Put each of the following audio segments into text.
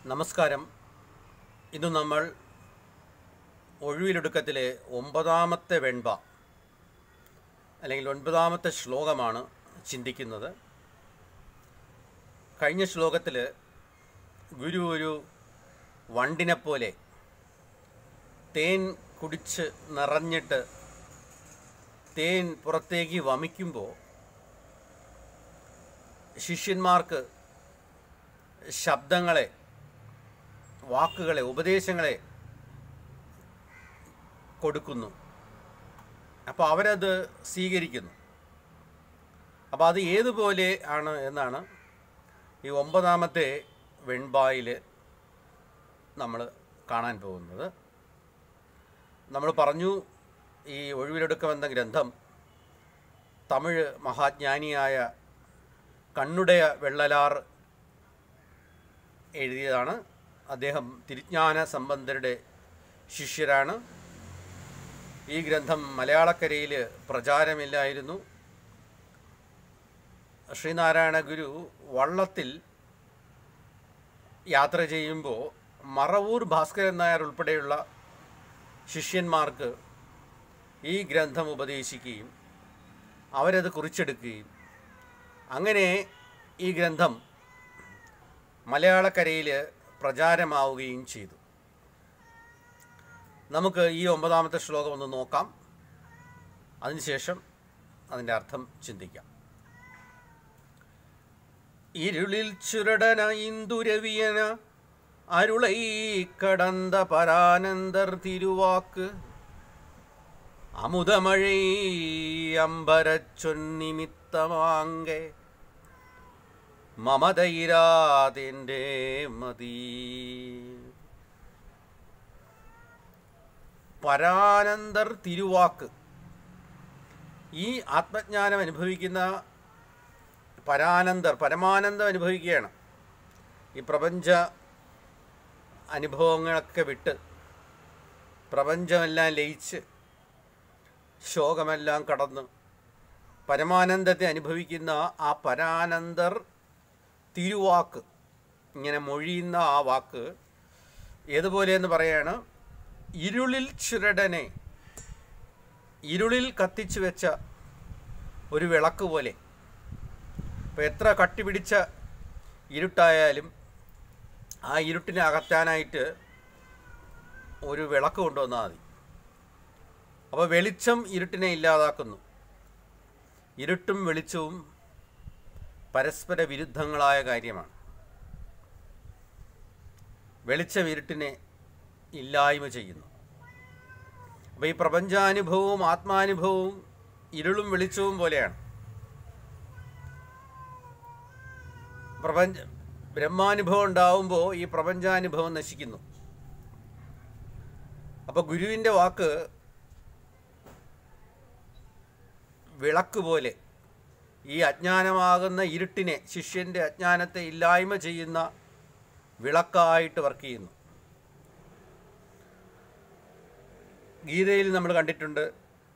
നമസ്കാരം ഇന്ന് നമ്മൾ ഒഴിവിലൊടുക്കത്തിലെ ഒമ്പതാമത്തെ വെൺപ അല്ലെങ്കിൽ ഒൻപതാമത്തെ ശ്ലോകമാണ് ചിന്തിക്കുന്നത് കഴിഞ്ഞ ശ്ലോകത്തിൽ ഗുരു ഒരു വണ്ടിനെപ്പോലെ തേൻ കുടിച്ച് നിറഞ്ഞിട്ട് തേൻ പുറത്തേക്ക് വമിക്കുമ്പോൾ ശിഷ്യന്മാർക്ക് ശബ്ദങ്ങളെ വാക്കുകളെ ഉപദേശങ്ങളെ കൊടുക്കുന്നു അപ്പോൾ അവരത് സ്വീകരിക്കുന്നു അപ്പോൾ അത് ഏതുപോലെ ആണ് എന്നാണ് ഈ ഒമ്പതാമത്തെ വെൺപായിൽ നമ്മൾ കാണാൻ പോകുന്നത് നമ്മൾ പറഞ്ഞു ഈ ഒഴിവിലെടുക്കം എന്ന ഗ്രന്ഥം തമിഴ് മഹാജ്ഞാനിയായ കണ്ണുടയ വെള്ളലാർ എഴുതിയതാണ് അദ്ദേഹം തിരുജ്ഞാന സംബന്ധരുടെ ശിഷ്യരാണ് ഈ ഗ്രന്ഥം മലയാളക്കരയിൽ പ്രചാരമില്ലായിരുന്നു ശ്രീനാരായണ ഗുരു വള്ളത്തിൽ യാത്ര ചെയ്യുമ്പോൾ മറവൂർ ഭാസ്കരൻ നായർ ഉൾപ്പെടെയുള്ള ശിഷ്യന്മാർക്ക് ഈ ഗ്രന്ഥം ഉപദേശിക്കുകയും അവരത് കുറിച്ചെടുക്കുകയും അങ്ങനെ ഈ ഗ്രന്ഥം മലയാളക്കരയിൽ പ്രചാരമാവുകയും ചെയ്തു നമുക്ക് ഈ ഒമ്പതാമത്തെ ശ്ലോകം ഒന്ന് നോക്കാം അതിനുശേഷം അതിൻ്റെ അർത്ഥം ചിന്തിക്കാം ഇരുളിൽ ചുരടന ഇന്ദുരവിയന അരുളൈ കടந்த പരാനന്ദർ തിരുവാക്ക് അമുതമഴை അമ്പരച്ചൊന്നിമിത്തമാങ്കെ മമതയിരാതിൻ്റെ മതി പരാനന്ദർ തിരുവാക്ക് ഈ ആത്മജ്ഞാനം അനുഭവിക്കുന്ന പരാനന്ദർ പരമാനന്ദം അനുഭവിക്കുകയാണ് ഈ പ്രപഞ്ച അനുഭവങ്ങളൊക്കെ വിട്ട് പ്രപഞ്ചമെല്ലാം ലയിച്ച് ശോകമെല്ലാം കടന്ന് പരമാനന്ദത്തെ അനുഭവിക്കുന്ന ആ പരാനന്ദർ തിരുവാക്ക് ഇങ്ങനെ മൊഴിയുന്ന ആ വാക്ക് ഏതുപോലെയെന്ന് പറയാണ് ഇരുളിൽ ചുരടനെ ഇരുളിൽ കത്തിച്ചു വെച്ച ഒരു വിളക്ക് പോലെ ഇപ്പോൾ എത്ര കട്ടിപിടിച്ച ഇരുട്ടായാലും ആ ഇരുട്ടിനെ അകറ്റാനായിട്ട് ഒരു വിളക്ക് കൊണ്ടുവന്നാൽ മതി അപ്പോൾ വെളിച്ചം ഇരുട്ടിനെ ഇല്ലാതാക്കുന്നു ഇരുട്ടും വെളിച്ചവും പരസ്പര വിരുദ്ധങ്ങളായ കാര്യമാണ് വെളിച്ചം ഇരുട്ടിനെ ഇല്ലായ്മ ചെയ്യുന്നു അപ്പോൾ ഈ പ്രപഞ്ചാനുഭവവും ആത്മാനുഭവവും ഇരുളും വെളിച്ചവും പോലെയാണ് പ്രപഞ്ച ബ്രഹ്മാനുഭവം ഉണ്ടാവുമ്പോൾ ഈ പ്രപഞ്ചാനുഭവം നശിക്കുന്നു അപ്പോൾ ഗുരുവിൻ്റെ വാക്ക് വിളക്ക് പോലെ ഈ അജ്ഞാനമാകുന്ന ഇരുട്ടിനെ ശിഷ്യൻ്റെ അജ്ഞാനത്തെ ഇല്ലായ്മ ചെയ്യുന്ന വിളക്കായിട്ട് വർക്ക് ചെയ്യുന്നു ഗീതയിൽ നമ്മൾ കണ്ടിട്ടുണ്ട്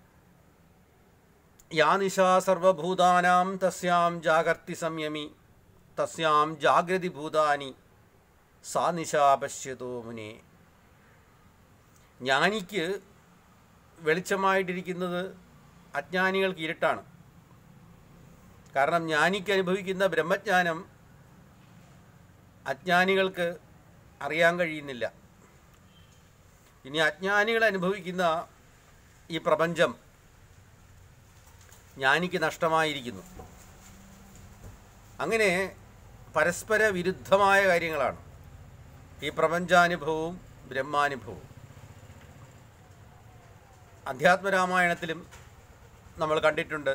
യാ നിശാ സർവഭൂതാനാം തസ്യാം ജാഗർത്തി സംയമി തസ്യാം ജാഗ്രതി ഭൂതാനി സാ നിശാ പശ്യതോ മുനെ ജ്ഞാനിക്ക് വെളിച്ചമായിട്ടിരിക്കുന്നത് അജ്ഞാനികൾക്ക് ഇരുട്ടാണ് കാരണം ജ്ഞാനിക്ക് അനുഭവിക്കുന്ന ബ്രഹ്മജ്ഞാനം അജ്ഞാനികൾക്ക് അറിയാൻ കഴിയുന്നില്ല ഇനി അജ്ഞാനികൾ അനുഭവിക്കുന്ന ഈ പ്രപഞ്ചം ജ്ഞാനിക്ക് നഷ്ടമായിരിക്കുന്നു അങ്ങനെ പരസ്പര വിരുദ്ധമായ കാര്യങ്ങളാണ് ഈ പ്രപഞ്ചാനുഭവവും ബ്രഹ്മാനുഭവവും അധ്യാത്മരാമായണത്തിലും നമ്മൾ കണ്ടിട്ടുണ്ട്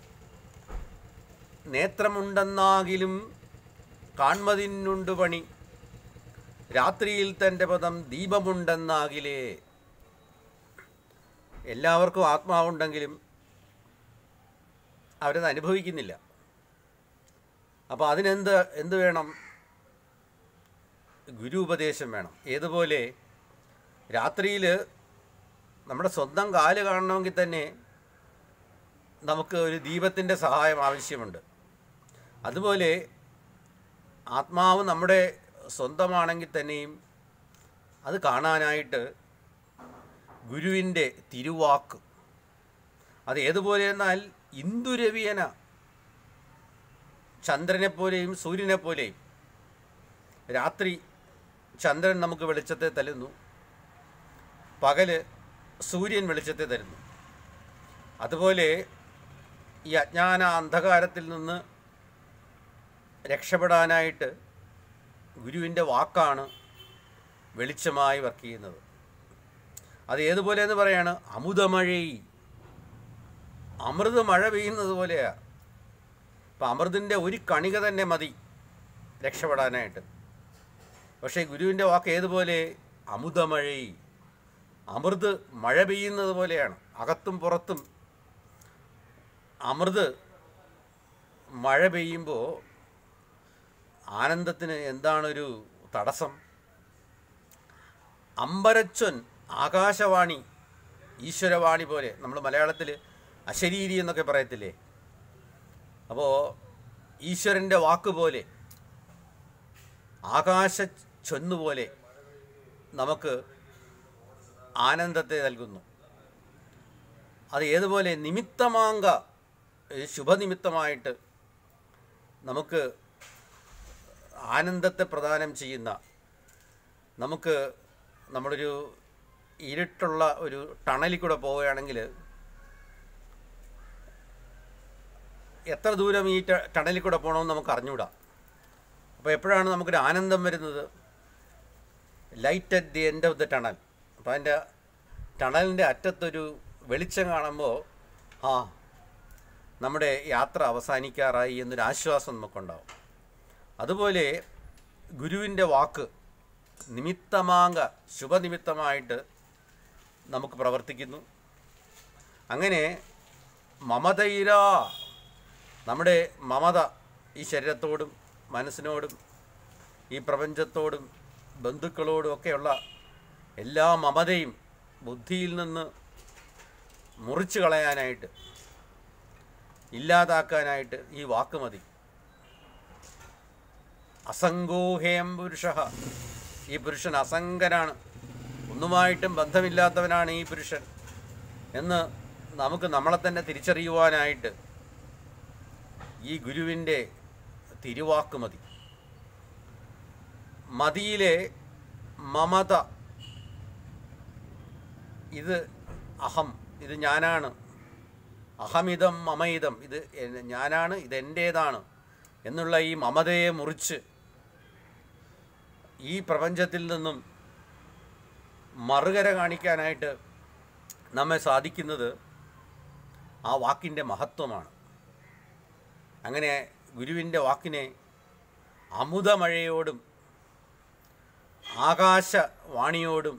നേത്രമുണ്ടെന്നാകിലും കാൺമതിനുണ്ട് പണി രാത്രിയിൽ തൻ്റെ പദം ദീപമുണ്ടെന്നാകിലേ എല്ലാവർക്കും ആത്മാവുണ്ടെങ്കിലും അവരത് അനുഭവിക്കുന്നില്ല അപ്പോൾ അതിനെന്ത് എന്ത് വേണം ഗുരു ഉപദേശം വേണം ഏതുപോലെ രാത്രിയിൽ നമ്മുടെ സ്വന്തം കാല് കാണണമെങ്കിൽ തന്നെ നമുക്ക് ഒരു ദീപത്തിൻ്റെ സഹായം ആവശ്യമുണ്ട് അതുപോലെ ആത്മാവ് നമ്മുടെ സ്വന്തമാണെങ്കിൽ തന്നെയും അത് കാണാനായിട്ട് ഗുരുവിൻ്റെ തിരുവാക്ക് അത് ഏതുപോലെ എന്നാൽ ഇന്ദുരവിയന ചന്ദ്രനെപ്പോലെയും സൂര്യനെപ്പോലെയും രാത്രി ചന്ദ്രൻ നമുക്ക് വെളിച്ചത്തെ തരുന്നു പകല് സൂര്യൻ വെളിച്ചത്തെ തരുന്നു അതുപോലെ ഈ അജ്ഞാന അന്ധകാരത്തിൽ നിന്ന് രക്ഷപ്പെടാനായിട്ട് ഗുരുവിൻ്റെ വാക്കാണ് വെളിച്ചമായി വർക്ക് ചെയ്യുന്നത് അത് ഏതുപോലെ എന്ന് പറയാണ് അമുതമഴൈ അമൃത് മഴ പെയ്യുന്നത് പോലെയാ ഇപ്പം അമൃതിൻ്റെ ഒരു കണിക തന്നെ മതി രക്ഷപ്പെടാനായിട്ട് പക്ഷേ ഗുരുവിൻ്റെ വാക്ക് ഏതുപോലെ അമുതമഴൈ അമൃത് മഴ പെയ്യുന്നത് പോലെയാണ് അകത്തും പുറത്തും അമൃത് മഴ പെയ്യുമ്പോൾ ആനന്ദത്തിന് എന്താണൊരു തടസ്സം അമ്പരച്ചൊൻ ആകാശവാണി ഈശ്വരവാണി പോലെ നമ്മൾ മലയാളത്തിൽ അശരീരി എന്നൊക്കെ പറയത്തില്ലേ അപ്പോൾ ഈശ്വരൻ്റെ വാക്ക് പോലെ ആകാശ ചൊന്നുപോലെ നമുക്ക് ആനന്ദത്തെ നൽകുന്നു അത് ഏതുപോലെ നിമിത്തമാങ്ക ഒരു ശുഭനിമിത്തമായിട്ട് നമുക്ക് ആനന്ദത്തെ പ്രദാനം ചെയ്യുന്ന നമുക്ക് നമ്മളൊരു ഇരുട്ടുള്ള ഒരു ടണലിൽ കൂടെ പോവുകയാണെങ്കിൽ എത്ര ദൂരം ഈ ട- ടണലിൽ കൂടെ പോകണമെന്ന് നമുക്ക് അറിഞ്ഞൂടാ അപ്പോൾ എപ്പോഴാണ് നമുക്കൊരു ആനന്ദം വരുന്നത് light at the end of the tunnel അപ്പോൾ അതിൻ്റെ ടണലിൻ്റെ അറ്റത്തൊരു വെളിച്ചം കാണുമ്പോൾ ആ നമ്മുടെ യാത്ര അവസാനിക്കാറായി എന്നൊരു ആശ്വാസം നമുക്കുണ്ടാവും അതുപോലെ ഗുരുവിൻ്റെ വാക്ക് നിമിത്തമാങ്ക ശുഭനിമിത്തമായിട്ട് നമുക്ക് പ്രവർത്തിക്കുന്നു അങ്ങനെ മമതയില നമ്മുടെ മമത ഈ ശരീരത്തോടും മനസ്സിനോടും ഈ പ്രപഞ്ചത്തോടും ബന്ധുക്കളോടും ഒക്കെയുള്ള എല്ലാ മമതയും ബുദ്ധിയിൽ നിന്ന് മുറിച്ചു കളയാനായിട്ട് ഇല്ലാതാക്കാനായിട്ട് ഈ വാക്ക് മതി അസംഗോഹേയം പുരുഷ ഈ പുരുഷൻ അസംഗനാണ് ഒന്നുമായിട്ടും ബന്ധമില്ലാത്തവനാണ് ഈ പുരുഷൻ എന്ന് നമുക്ക് നമ്മളെ തന്നെ തിരിച്ചറിയുവാനായിട്ട് ഈ ഗുരുവിൻ്റെ തിരുവാക്ക് മതി മതിയിലെ മമത ഇത് അഹം ഇത് ഞാനാണ് അഹമിതം മമയിതം ഇത് എൻ- ഞാനാണ് ഇതെൻ്റേതാണ് എന്നുള്ള ഈ മമതയെ മുറിച്ച് ഈ പ്രപഞ്ചത്തിൽ നിന്നും മറുകര കാണിക്കാനായിട്ട് നമ്മെ സാധിക്കുന്നത് ആ വാക്കിൻ്റെ മഹത്വമാണ് അങ്ങനെ ഗുരുവിൻ്റെ വാക്കിനെ അമുതമഴയോടും ആകാശവാണിയോടും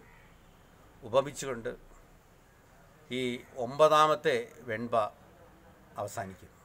ഉപമിച്ചുകൊണ്ട് ഈ ഒമ്പതാമത്തെ വെൺപ അവസാനിക്കും